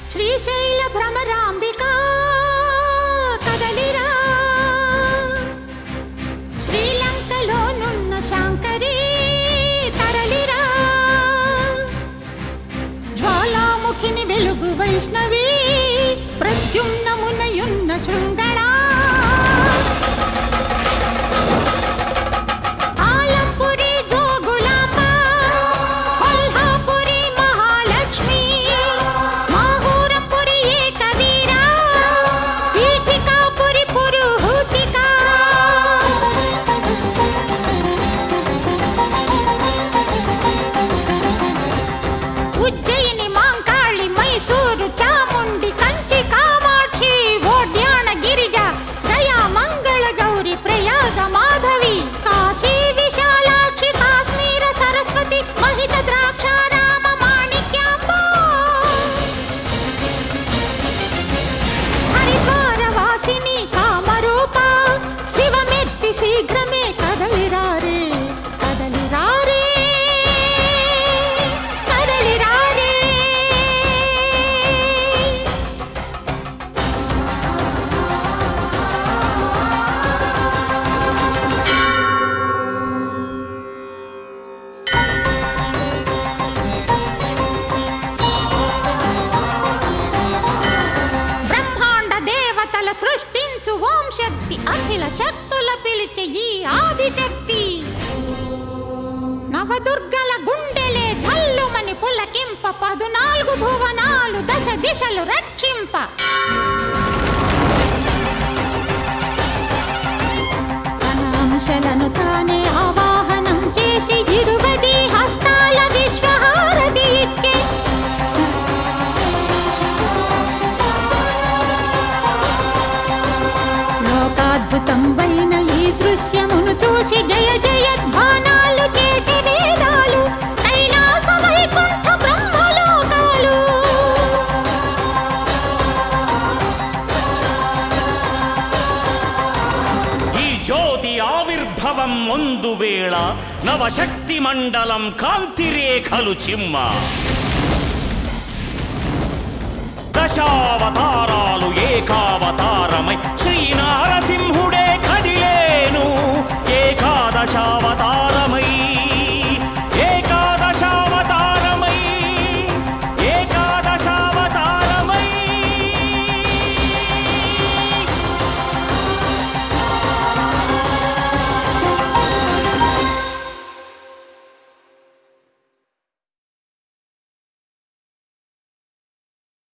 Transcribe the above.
శ్రీశైల భ్రమరాంబిక కదలిరా శ్రీలంకలోనున్న శాంకరి తరలిరా జ్వాలాముఖిని వెలుగు వైష్ణవి ప్రద్యుమ్నమునయున్న శృంగళ ఆలంపురి జోగులాంబ కొల్హాపురి మహాలక్ష్మి మాహూరపురి ఏకవీర పీఠికాపురి పురుహూతిక ఉజ్జయిని మాంకాళి మైసూరు చాముండి కంచి కామాక్షి ఓడ్యాణ గిరిజ గయా మంగళ గౌరి ప్రయాగ మాధవి కాశీ విశాలాక్షి కాశ్మీర సరస్వతి మహిత ద్రాక్షారామ మాణిక్యాంబ హరిద్వార వాసిని కామరూప శివమెత్తి శీఘ్రమే కదలిరారే కదలిరారే కదలిరారే బ్రహ్మాండ దేవతల సృష్టించు ఓం శక్తి అఖిల శక్తుల పిలిచే ఈ ఆదిశక్తి నవదుర్గల గుండెలే జల్లుమని పులకింప పదునాలుగు భువనాలు దశ దిశలు రక్షింప తన అంశలను తానే ఆవాహనం చేసి ఇరువది హస్తాల విశ్వహారతి ఇచ్చే లోకాద్భుతం వైన ఈ దృశ్యమును చూసి జయ జయ ధ్వానాలు చేసి వేదాలు కైలాస వైకుంఠ బ్రహ్మలోకాలు ఈ జ్యోతి ఆవిర్భవం ముందు వేళ నవశక్తి మండలం కాంతిరేఖలు చిమ్మ దశావతారాలు ఏకావతారమై శ్రీ నారసింహుడే కదిలేను ఏకాదశావతార